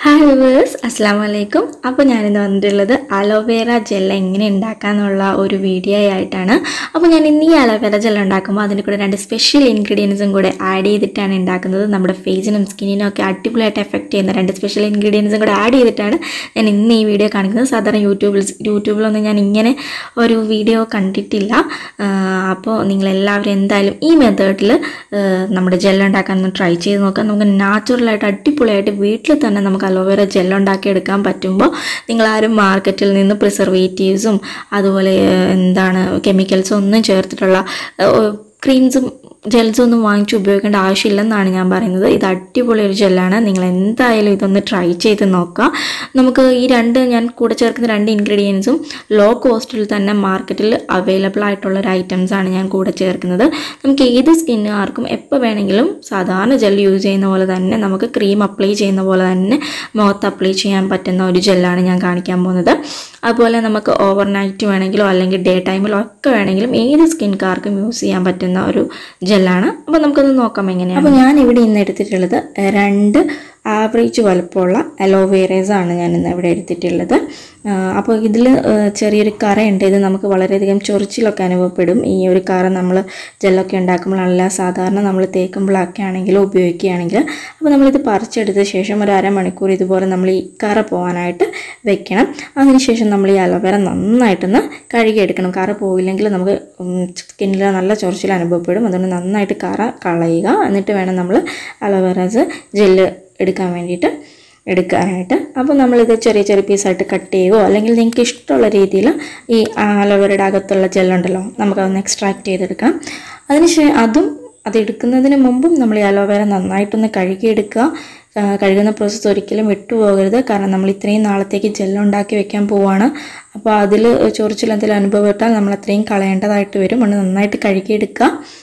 hi verse അസ്സാം വലൈക്കും അപ്പോൾ ഞാനിന്ന് വന്നിട്ടുള്ളത് അലോവേറ ജെൽ എങ്ങനെ ഉണ്ടാക്കാന്നുള്ള ഒരു വീഡിയോ ആയിട്ടാണ് അപ്പോൾ ഞാൻ ഇന്ന് ഈ അലോവേറ ജെൽ ഉണ്ടാക്കുമ്പോൾ അതിൻ്റെ കൂടെ രണ്ട് സ്പെഷ്യൽ ഇൻഗ്രീഡിയൻസും കൂടെ ആഡ് ചെയ്തിട്ടാണ് ഉണ്ടാക്കുന്നത് നമ്മുടെ ഫേസിനും സ്കിന്നിനും ഒക്കെ അടിപൊളിയായിട്ട് എഫക്റ്റ് ചെയ്യുന്ന രണ്ട് സ്പെഷ്യൽ ഇൻഗ്രീഡിയൻസും കൂടെ ആഡ് ചെയ്തിട്ടാണ് ഞാൻ ഇന്ന് ഈ വീഡിയോ കാണിക്കുന്നത് സാധാരണ യൂട്യൂബിൽ യൂട്യൂബിലൊന്നും ഞാൻ ഇങ്ങനെ ഒരു വീഡിയോ കണ്ടിട്ടില്ല അപ്പോൾ നിങ്ങളെല്ലാവരും എന്തായാലും ഈ മെത്തേഡിൽ നമ്മുടെ ജെൽ ഉണ്ടാക്കാൻ ഒന്ന് ട്രൈ ചെയ്ത് നോക്കാം നമുക്ക് നാച്ചുറലായിട്ട് അടിപൊളിയായിട്ട് വീട്ടിൽ തന്നെ നമുക്ക് അലോവേറ ജെൽ ഉണ്ടാക്കി എടുക്കാൻ പറ്റുമ്പോൾ നിങ്ങളാരും മാർക്കറ്റിൽ നിന്ന് പ്രിസർവേറ്റീവ്സും അതുപോലെ ഏഹ്, എന്താണ് കെമിക്കൽസും ഒന്നും ചേർത്തിട്ടുള്ള ക്രീംസും ജെൽസും ഒന്നും വാങ്ങിച്ച് ഉപയോഗിക്കേണ്ട ആവശ്യമില്ലെന്നാണ് ഞാൻ പറയുന്നത് ഇത് അടിപൊളി ഒരു ജെല്ലാണ് നിങ്ങൾ എന്തായാലും ഇതൊന്ന് ട്രൈ ചെയ്ത് നോക്കുക നമുക്ക് ഈ രണ്ട് ഞാൻ കൂടെ ചേർക്കുന്ന രണ്ട് ഇൻഗ്രീഡിയൻസും ലോ കോസ്റ്റിൽ തന്നെ മാർക്കറ്റിൽ അവൈലബിൾ ആയിട്ടുള്ള ഒരു ഐറ്റംസ് ആണ് ഞാൻ കൂടെ ചേർക്കുന്നത് നമുക്ക് ഏത് സ്കിന്നുകാർക്കും എപ്പോൾ വേണമെങ്കിലും സാധാരണ ജെൽ യൂസ് ചെയ്യുന്ന പോലെ തന്നെ നമുക്ക് ക്രീം അപ്ലൈ ചെയ്യുന്ന പോലെ തന്നെ മുഖത്ത് അപ്ലൈ ചെയ്യാൻ പറ്റുന്ന ഒരു ജെല്ലാണ് ഞാൻ കാണിക്കാൻ പോകുന്നത് അതുപോലെ നമുക്ക് ഓവർ നൈറ്റ് വേണമെങ്കിലോ അല്ലെങ്കിൽ ഡേ ടൈമിലോ ഒക്കെ വേണമെങ്കിലും ഏത് സ്കിൻകാർക്കും യൂസ് ചെയ്യാൻ പറ്റുന്ന ഒരു ജെല്ലാണ് അപ്പോൾ നമുക്കൊന്ന് നോക്കാം എങ്ങനെയാണ് അപ്പോൾ ഞാൻ ഇവിടെ ഇന്ന് എടുത്തിട്ടുള്ളത് രണ്ട് ആവറേജ് വലുപ്പമുള്ള അലോവേറേസ് ആണ് ഞാൻ ഇന്ന് ഇവിടെ എടുത്തിട്ടുള്ളത് ആ, അപ്പോൾ ഇതിൽ ചെറിയൊരു കറയുണ്ട് ഇത് നമുക്ക് വളരെയധികം ചൊറിച്ചിലൊക്കെ അനുഭവപ്പെടും ഈ ഒരു കറ നമ്മൾ ജെല്ലൊക്കെ ഉണ്ടാക്കുമ്പോഴല്ല സാധാരണ നമ്മൾ തേക്കുമ്പോഴൊക്കെ ആണെങ്കിലും ഉപയോഗിക്കുകയാണെങ്കിൽ അപ്പോൾ നമ്മളിത് പറിച്ചെടുത്ത ശേഷം ഒരു അരമണിക്കൂർ ഇതുപോലെ നമ്മൾ ഈ കറ പോകാനായിട്ട് വെക്കണം അതിനുശേഷം നമ്മൾ ഈ അലോവേറ നന്നായിട്ടൊന്ന് കഴുകിയെടുക്കണം കറ പോയില്ലെങ്കിൽ നമുക്ക് സ്കിന്നിൽ നല്ല ചൊറിച്ചിൽ അനുഭവപ്പെടും അതുകൊണ്ട് നന്നായിട്ട് കറ കളയുക എന്നിട്ട് വേണം നമ്മൾ അലോവേറാസ് ജെല്ല് എടുക്കാൻ വേണ്ടിയിട്ട് എടുക്കാനായിട്ട് അപ്പോൾ നമ്മളിത് ചെറിയ ചെറിയ പീസായിട്ട് കട്ട് ചെയ്യുകയോ അല്ലെങ്കിൽ നിങ്ങൾക്ക് ഇഷ്ടമുള്ള രീതിയിൽ ഈ അലോവേറയുടെ അകത്തുള്ള ജെല്ലുണ്ടല്ലോ നമുക്കതൊന്ന് എക്സ്ട്രാക്ട് ചെയ്തെടുക്കാം അതിനുശേ അതും അത് എടുക്കുന്നതിന് മുമ്പും നമ്മൾ ഈ അലോവേറ നന്നായിട്ടൊന്ന് കഴുകിയെടുക്കുക ആ, കഴുകുന്ന പ്രോസസ്സ് ഒരിക്കലും വിട്ടുപോകരുത് കാരണം നമ്മൾ ഇത്രയും നാളത്തേക്ക് ജെല്ലുണ്ടാക്കി വെക്കാൻ പോവാണ് അപ്പോൾ അതിൽ ചൊറിച്ചിൽ എന്തെങ്കിലും അനുഭവപ്പെട്ടാൽ നമ്മൾ അത്രയും കളയേണ്ടതായിട്ട് വരും അതുകൊണ്ട് നന്നായിട്ട് കഴുകിയെടുക്കുക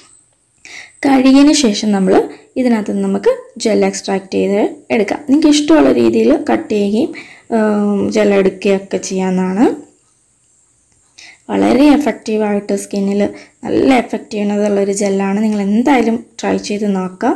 കഴുകിയതിന് ശേഷം നമ്മൾ ഇതിനകത്ത് നിന്ന് നമുക്ക് ജെൽ എക്സ്ട്രാക്ട് ചെയ്ത് എടുക്കാം നിങ്ങൾക്ക് ഇഷ്ടമുള്ള രീതിയിൽ കട്ട് ചെയ്യുകയും ജെൽ എടുക്കുകയൊക്കെ ചെയ്യാവുന്നതാണ് വളരെ എഫക്റ്റീവായിട്ട് സ്കിന്നിൽ നല്ല എഫക്റ്റ് ചെയ്യണതുള്ളൊരു ജെല്ലാണ് നിങ്ങൾ എന്തായാലും ട്രൈ ചെയ്ത് നോക്കുക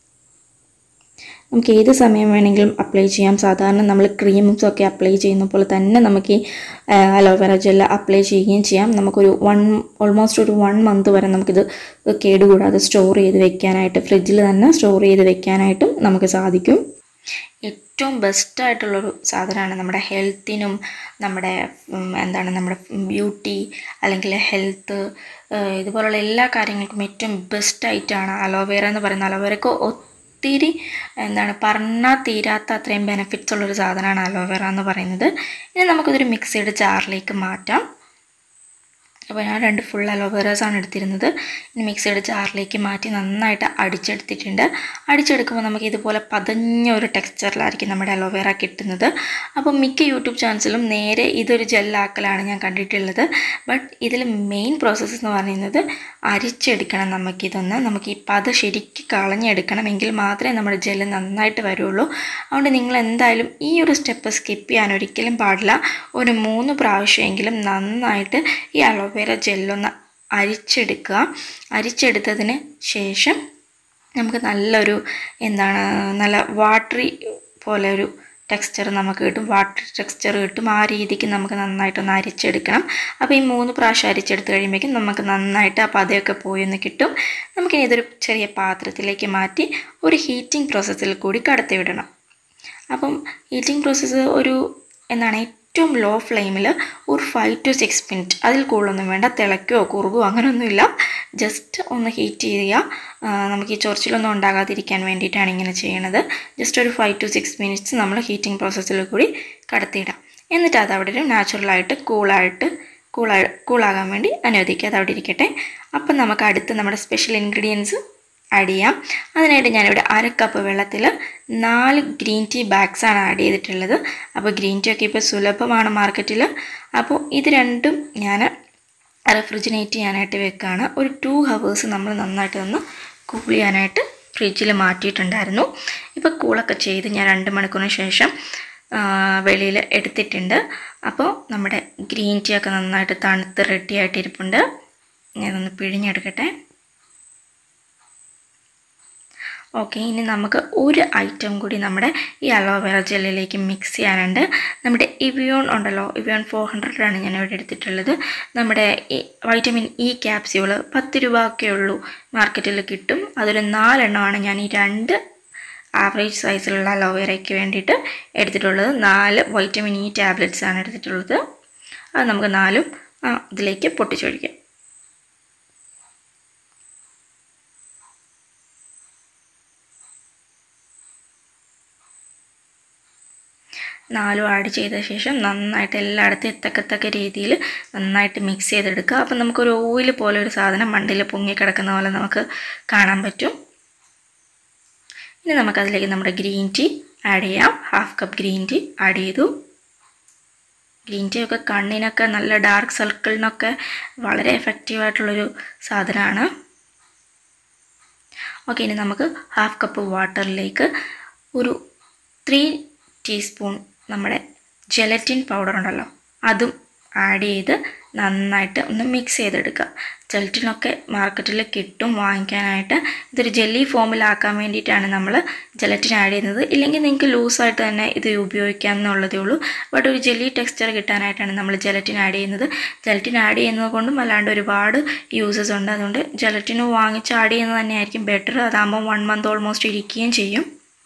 നമുക്ക് ഏത് സമയം വേണമെങ്കിലും അപ്ലൈ ചെയ്യാം സാധാരണ നമ്മൾ ക്രീംസ് ഒക്കെ അപ്ലൈ ചെയ്യുന്ന പോലെ തന്നെ നമുക്ക് ഈ അലോവേറ ജെൽ അപ്ലൈ ചെയ്യുകയും ചെയ്യാം നമുക്കൊരു വൺ ഓൾമോസ്റ്റ് ഒരു വൺ മന്ത് വരെ നമുക്കിത് കേടുകൂടാതെ സ്റ്റോർ ചെയ്ത് വെക്കാനായിട്ട് ഫ്രിഡ്ജിൽ തന്നെ സ്റ്റോർ ചെയ്ത് വെക്കാനായിട്ടും നമുക്ക് സാധിക്കും ഏറ്റവും ബെസ്റ്റ് ആയിട്ടുള്ളൊരു സാധനമാണ് നമ്മുടെ ഹെൽത്തിനും നമ്മുടെ ഉം, എന്താണ് നമ്മുടെ ബ്യൂട്ടി അല്ലെങ്കിൽ ഹെൽത്ത് ഇതുപോലുള്ള എല്ലാ കാര്യങ്ങൾക്കും ഏറ്റവും ബെസ്റ്റ് ആയിട്ടാണ് അലോവേറ എന്ന് പറയുന്നത് അലോവേറയ്ക്ക് ഒത്തിരി എന്താണ് പറഞ്ഞാൽ തീരാത്ത അത്രയും ബെനിഫിറ്റ്സ് ഉള്ളൊരു സാധനമാണ് അലോവേറ എന്ന് പറയുന്നത് ഇനി നമുക്കിതൊരു മിക്സിയുടെ ജാറിലേക്ക് മാറ്റാം അപ്പോൾ ഞാൻ രണ്ട് ഫുൾ അലോവേറാസ് ആണ് എടുത്തിരുന്നത് ഇനി മിക്സിയുടെ ജാറിലേക്ക് മാറ്റി നന്നായിട്ട് അടിച്ചെടുത്തിട്ടുണ്ട് അടിച്ചെടുക്കുമ്പോൾ നമുക്ക് ഇതുപോലെ പതഞ്ഞ ഒരു ടെക്സ്ചറിലായിരിക്കും നമ്മുടെ അലോവേറ കിട്ടുന്നത് അപ്പോൾ മിക്ക യൂട്യൂബ് ചാനൽസിലും നേരെ ഇതൊരു ജെല്ലാക്കലാണ് ഞാൻ കണ്ടിട്ടുള്ളത് ബട്ട് ഇതിൽ മെയിൻ പ്രോസസ്സ് എന്ന് പറയുന്നത് അരിച്ചെടുക്കണം നമുക്കിതൊന്ന് നമുക്ക് ഈ പത ശരിക്ക് കളഞ്ഞെടുക്കണം എങ്കിൽ മാത്രമേ നമ്മുടെ ജെല്ല് നന്നായിട്ട് വരുള്ളൂ അതുകൊണ്ട് നിങ്ങൾ എന്തായാലും ഈ ഒരു സ്റ്റെപ്പ് സ്കിപ്പ് ചെയ്യാൻ ഒരിക്കലും പാടില്ല ഒരു മൂന്ന് പ്രാവശ്യമെങ്കിലും നന്നായിട്ട് ഈ അലോവേറ ജെല്ലൊന്ന് അരിച്ചെടുക്കുക അരിച്ചെടുത്തതിന് ശേഷം നമുക്ക് നല്ലൊരു എന്താണ് നല്ല വാട്ടറി പോലെ ഒരു ടെക്സ്ചർ നമുക്ക് കിട്ടും വാട്ടർ ടെക്സ്ചർ കിട്ടും ആ രീതിക്ക് നമുക്ക് നന്നായിട്ടൊന്ന് അരിച്ചെടുക്കണം അപ്പോൾ ഈ മൂന്ന് പ്രാവശ്യം അരിച്ചെടുത്ത് കഴിയുമ്പോഴേക്കും നമുക്ക് നന്നായിട്ട് ആ പതയൊക്കെ പോയി ഒന്ന് കിട്ടും നമുക്കിനി ഇതൊരു ചെറിയ പാത്രത്തിലേക്ക് മാറ്റി ഒരു ഹീറ്റിംഗ് പ്രോസസ്സിൽ കൂടി കടത്തി വിടണം അപ്പം ഹീറ്റിംഗ് പ്രോസസ്സ് ഒരു എന്താണ് ഏറ്റവും ലോ ഫ്ലെയിമിൽ ഒരു ഫൈവ് ടു സിക്സ് മിനിറ്റ് അതിൽ കൂടുതലൊന്നും വേണ്ട തിളയ്ക്കോ കുറുകോ അങ്ങനെയൊന്നുമില്ല ജസ്റ്റ് ഒന്ന് ഹീറ്റ് ചെയ്യുക ആ, നമുക്ക് ഈ ചൊറിച്ചിലൊന്നും ഉണ്ടാകാതിരിക്കാൻ വേണ്ടിയിട്ടാണ് ഇങ്ങനെ ചെയ്യണത് ജസ്റ്റ് ഒരു ഫൈവ് ടു സിക്സ് മിനിറ്റ്സ് നമ്മൾ ഹീറ്റിംഗ് പ്രോസസ്സിൽ കൂടി കടത്തിയിടാം എന്നിട്ട് അത് അവിടെ ഒരു നാച്ചുറലായിട്ട് കൂളായിട്ട് കൂളാ കൂളാകാൻ വേണ്ടി അനുവദിക്കുക അത് അവിടെ ഇരിക്കട്ടെ അപ്പം നമുക്ക് അടുത്ത് നമ്മുടെ സ്പെഷ്യൽ ഇൻഗ്രീഡിയൻസ് ആഡ് ചെയ്യാം അതിനായിട്ട് ഞാനിവിടെ അര കപ്പ് വെള്ളത്തിൽ നാല് ഗ്രീൻ ടീ ബാഗ്സ് ആണ് ആഡ് ചെയ്തിട്ടുള്ളത് അപ്പോൾ ഗ്രീൻ ടീ ഒക്കെ ഇപ്പോൾ സുലഭമാണ് മാർക്കറ്റിൽ അപ്പോൾ ഇത് രണ്ടും ഞാൻ റെഫ്രിജിനേറ്റ് ചെയ്യാനായിട്ട് വെക്കുകയാണ് ഒരു ടു ഹവേഴ്സ് നമ്മൾ നന്നായിട്ട് ഒന്ന് കൂൾ ചെയ്യാനായിട്ട് ഫ്രിഡ്ജിൽ മാറ്റിയിട്ടുണ്ടായിരുന്നു ഇപ്പോൾ കൂളൊക്കെ ചെയ്ത് ഞാൻ രണ്ട് മണിക്കൂറിന് ശേഷം വെളിയിൽ എടുത്തിട്ടുണ്ട് അപ്പോൾ നമ്മുടെ ഗ്രീൻ ടീ ഒക്കെ നന്നായിട്ട് തണുത്ത് റെഡി ആയിട്ട് ഇരിപ്പുണ്ട് ഞാനൊന്ന് പിഴിഞ്ഞെടുക്കട്ടെ ഓക്കെ ഇനി നമുക്ക് ഒരു ഐറ്റം കൂടി നമ്മുടെ ഈ അലോവേറ ജെല്ലിലേക്ക് മിക്സ് ചെയ്യാനുണ്ട് നമ്മുടെ ഇവിയോൺ ഉണ്ടല്ലോ ഇവിയോൺ ഫോർ ഹൺഡ്രഡാണ് ഞാൻ ഇവിടെ എടുത്തിട്ടുള്ളത് നമ്മുടെ ഈ വൈറ്റമിൻ ഇ ക്യാപ്സ്യൂള് പത്ത് രൂപ ഒക്കെ ഉള്ളൂ മാർക്കറ്റിൽ കിട്ടും അതിൽ നാലെണ്ണമാണ് ഞാൻ ഈ രണ്ട് ആവറേജ് സൈസിലുള്ള അലോവേറയ്ക്ക് വേണ്ടിയിട്ട് എടുത്തിട്ടുള്ളത് നാല് വൈറ്റമിൻ ഇ ടാബ്ലറ്റ്സ് ആണ് എടുത്തിട്ടുള്ളത് അത് നമുക്ക് നാലും ആ, ഇതിലേക്ക് പൊട്ടിച്ചൊഴിക്കാം നാലും ആഡ് ചെയ്ത ശേഷം നന്നായിട്ട് എല്ലായിടത്തും എത്തക്കത്തക്ക രീതിയിൽ നന്നായിട്ട് മിക്സ് ചെയ്തെടുക്കുക അപ്പം നമുക്കൊരു ഓയിൽ പോലെ ഒരു സാധനം മണ്ടിൽ പൊങ്ങിക്കിടക്കുന്ന പോലെ നമുക്ക് കാണാൻ പറ്റും ഇനി നമുക്കതിലേക്ക് നമ്മുടെ ഗ്രീൻ ടീ ആഡ് ചെയ്യാം half cup green tea add ചെയ്തു ഗ്രീൻ ടീ ഒക്കെ കണ്ണിനൊക്കെ നല്ല ഡാർക്ക് സർക്കിളിനൊക്കെ വളരെ എഫക്റ്റീവായിട്ടുള്ളൊരു സാധനമാണ് ഓക്കെ ഇനി നമുക്ക് ഹാഫ് കപ്പ് വാട്ടറിലേക്ക് ഒരു ത്രീ ടീസ്പൂൺ നമ്മുടെ ജെലറ്റിൻ പൗഡർ ഉണ്ടല്ലോ അതും ആഡ് ചെയ്ത് നന്നായിട്ട് ഒന്ന് മിക്സ് ചെയ്തെടുക്കുക ജെലറ്റിനൊക്കെ മാർക്കറ്റിൽ കിട്ടും വാങ്ങിക്കാനായിട്ട് ഇതൊരു ജെല്ലി ഫോമിലാക്കാൻ വേണ്ടിയിട്ടാണ് നമ്മൾ ജെലറ്റിൻ ആഡ് ചെയ്യുന്നത് ഇല്ലെങ്കിൽ നിങ്ങൾക്ക് ലൂസായിട്ട് തന്നെ ഇത് ഉപയോഗിക്കാം എന്നുള്ളതേ ഉള്ളൂ ബട്ട് ഒരു ജെല്ലി ടെക്സ്ചർ കിട്ടാനായിട്ടാണ് നമ്മൾ ജെലറ്റിൻ ആഡ് ചെയ്യുന്നത് ജെലറ്റിൻ ആഡ് ചെയ്യുന്നത് കൊണ്ടും അല്ലാണ്ട് ഒരുപാട് യൂസസ് ഉണ്ട് അതുകൊണ്ട് ജെലറ്റിന് വാങ്ങിച്ച് ആഡ് ചെയ്യുന്നത് തന്നെയായിരിക്കും ബെറ്റർ അതാകുമ്പോൾ വൺ മന്ത് ഓൾമോസ്റ്റ് ഇരിക്കുകയും ചെയ്യും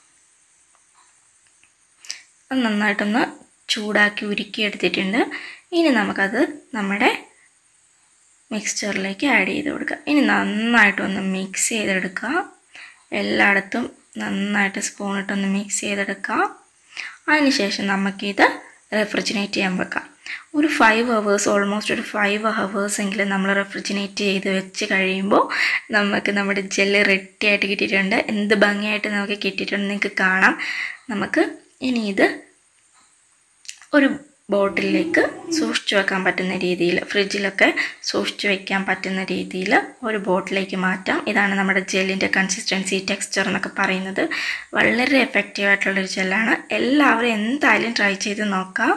അത് നന്നായിട്ടൊന്ന് ചൂടാക്കി ഉരുക്കി എടുത്തിട്ടുണ്ട് ഇനി നമുക്കത് നമ്മുടെ മിക്സ്ചറിലേക്ക് ആഡ് ചെയ്ത് കൊടുക്കുക ഇനി നന്നായിട്ടൊന്ന് മിക്സ് ചെയ്തെടുക്കുക എല്ലായിടത്തും നന്നായിട്ട് സ്പൂണിട്ടൊന്ന് മിക്സ് ചെയ്തെടുക്കുക അതിനുശേഷം നമുക്കിത് റെഫ്രിജിനേറ്റ് ചെയ്യാൻ വെക്കാം ഒരു ഫൈവ് ഹവേഴ്സ് ഓൾമോസ്റ്റ് ഒരു ഫൈവ് ഹവേഴ്സ് എങ്കിലും നമ്മൾ റെഫ്രിജിനേറ്റ് ചെയ്ത് വെച്ച് കഴിയുമ്പോൾ നമുക്ക് നമ്മുടെ ജെല്ല് റെഡി ആയിട്ട് കിട്ടിയിട്ടുണ്ട് എന്ത് ഭംഗിയായിട്ട് നമുക്ക് കിട്ടിയിട്ടുണ്ട് നിങ്ങൾക്ക് കാണാം നമുക്ക് ഇനി ഇത് ഒരു ബോട്ടിലേക്ക് സൂക്ഷിച്ചു വെക്കാൻ പറ്റുന്ന രീതിയിൽ ഫ്രിഡ്ജിലൊക്കെ സൂക്ഷിച്ചു വെക്കാൻ പറ്റുന്ന രീതിയിൽ ഒരു ബോട്ടിലേക്ക് മാറ്റാം ഇതാണ് നമ്മുടെ ജെല്ലിൻ്റെ കൺസിസ്റ്റൻസി ടെക്സ്ചർ എന്നൊക്കെ പറയുന്നത് വളരെ എഫക്റ്റീവ് ആയിട്ടുള്ളൊരു ജെല്ലാണ് എല്ലാവരും എന്തായാലും ട്രൈ ചെയ്ത് നോക്കാം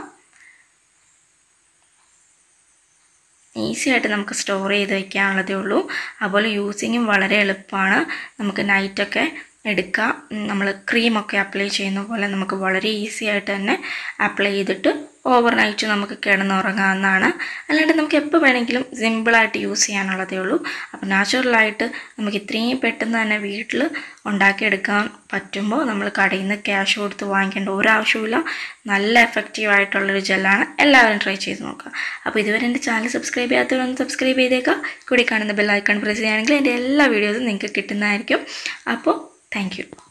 ഈസി ആയിട്ട് നമുക്ക് സ്റ്റോർ ചെയ്ത് വെക്കാനുള്ളതേ ഉള്ളൂ അതുപോലെ യൂസിങ്ങും വളരെ എളുപ്പമാണ് നമുക്ക് നൈറ്റൊക്കെ എടുക്കാം നമ്മൾ ക്രീമൊക്കെ അപ്ലൈ ചെയ്യുന്ന പോലെ നമുക്ക് വളരെ ഈസി ആയിട്ട് തന്നെ അപ്ലൈ ചെയ്തിട്ട് ഓവർ നൈറ്റ് നമുക്ക് കിടന്നുറങ്ങാവുന്നതാണ് അല്ലാണ്ട് നമുക്ക് എപ്പോൾ വേണമെങ്കിലും സിമ്പിളായിട്ട് യൂസ് ചെയ്യാനുള്ളതേ ഉള്ളൂ അപ്പോൾ നാച്ചുറലായിട്ട് നമുക്ക് ഇത്രയും പെട്ടെന്ന് തന്നെ വീട്ടിൽ ഉണ്ടാക്കിയെടുക്കാൻ പറ്റുമ്പോൾ നമ്മൾ കടയിൽ നിന്ന് ക്യാഷ് കൊടുത്ത് വാങ്ങിക്കേണ്ട ഒരാവശ്യമില്ല നല്ല എഫക്റ്റീവ് ആയിട്ടുള്ളൊരു ജെല്ലാണ് എല്ലാവരും ട്രൈ ചെയ്ത് നോക്കുക അപ്പോൾ ഇതുവരെ എൻ്റെ ചാനൽ സബ്സ്ക്രൈബ് ചെയ്യാത്തവരൊന്ന് സബ്സ്ക്രൈബ് ചെയ്തേക്കാം കൂടി കാണുന്ന ബെൽ ഐക്കൺ പ്രസ് ചെയ്യുകയാണെങ്കിൽ എൻ്റെ എല്ലാ വീഡിയോസും നിങ്ങൾക്ക് കിട്ടുന്നതായിരിക്കും അപ്പോൾ താങ്ക് യു